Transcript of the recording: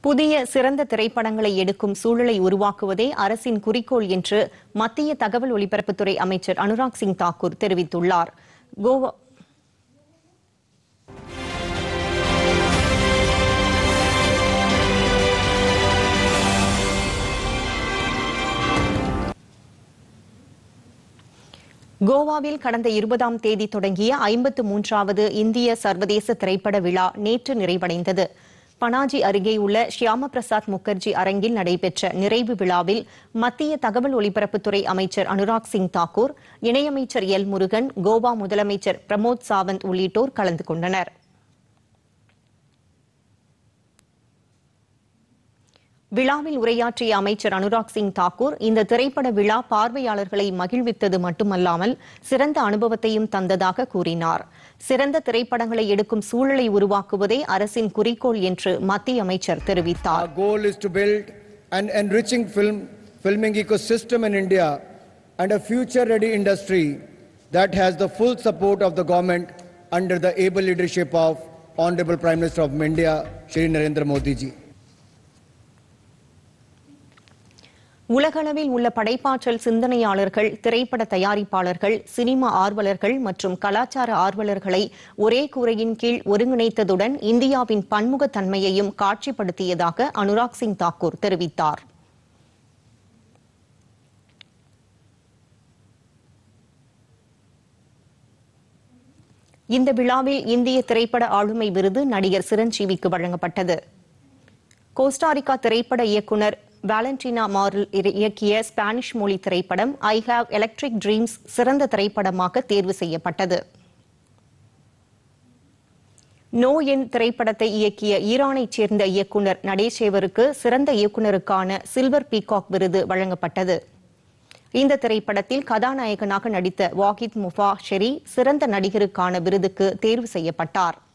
புதிய சிறந்த திரைப்படங்களை எடுக்கும் சூழலை உருவாக்குவதே அரசின் குறிக்கோள் என்று மத்திய தகவல் ஒலிபரப்புத்துறை அமைச்சர் அனுராக் சிங் தாக்கூர் தெரிவித்துள்ளார் கோவா கோவாவில் கடந்த இருபதாம் தேதி தொடங்கிய ஐம்பத்து மூன்றாவது இந்திய சர்வதேச திரைப்பட விழா நேற்று நிறைவடைந்தது பனாஜி அருகே உள்ள ஷியாம பிரசாத் முகர்ஜி அரங்கில் நடைபெற்ற நிறைவு விழாவில் மத்திய தகவல் ஒலிபரப்புத்துறை அமைச்சர் அனுராக் சிங் தாக்கூர் இணையமைச்சர் எல் முருகன் கோவா முதலமைச்சர் பிரமோத் சாவந்த் உள்ளிட்டோர் கலந்து கொண்டனர் விழாவில் உரையாற்றிய அமைச்சர் அனுராக் சிங் தாக்கூர் இந்த திரைப்பட விழா பார்வையாளர்களை மகிழ்வித்தது மட்டுமல்லாமல் சிறந்த அனுபவத்தையும் தந்ததாக கூறினார் சிறந்த திரைப்படங்களை எடுக்கும் சூழலை உருவாக்குவதே அரசின் குறிக்கோள் என்று மத்திய அமைச்சர் தெரிவித்தார் Our goal is to build an enriching film filming ecosystem in India and a future-ready industry that has the full support of the government under the able leadership of Honorable Prime Minister of India, Shri Narendra Modi ji. உலகளவில் உள்ள படைப்பாற்றல் சிந்தனையாளர்கள் திரைப்பட தயாரிப்பாளர்கள் cinema ஆர்வலர்கள் மற்றும் கலாச்சார ஆர்வலர்களை ஒரே கூரையின் கீழ் ஒருங்கிணைத்ததுடன் இந்தியாவின் பன்முகத்தன்மையையும் காட்சிப்படுத்தியதாக அனுராக் சிங் தாக்கூர் தெரிவித்தார் இந்த விழாவில் இந்திய திரைப்பட ஆளுமை விருது நடிகர் சிரஞ்சீவிக்கு வழங்கப்பட்டது கோஸ்டாரிக்கா திரைப்பட இயக்குனர் வாலண்டினா மார்ல் இயக்கிய ஸ்பானிஷ் மொழி திரைப்படம் ஐ ஹாவ் எலக்ட்ரிக் ட்ரீம்ஸ் சிறந்த திரைப்படமாக தேர்வு செய்யப்பட்டது நோ என் திரைப்படத்தை இயக்கிய ஈரானைச் சேர்ந்த இயக்குனர் நடேசேவருக்கு சிறந்த இயக்குனருக்கான சில்வர் பீகாக் விருது வழங்கப்பட்டது இந்த திரைப்படத்தில் கதாநாயகனாக நடித்த வாகித் முஃபா ஷெரி சிறந்த நடிகருக்கான விருதுக்கு தேர்வு செய்யப்பட்டார்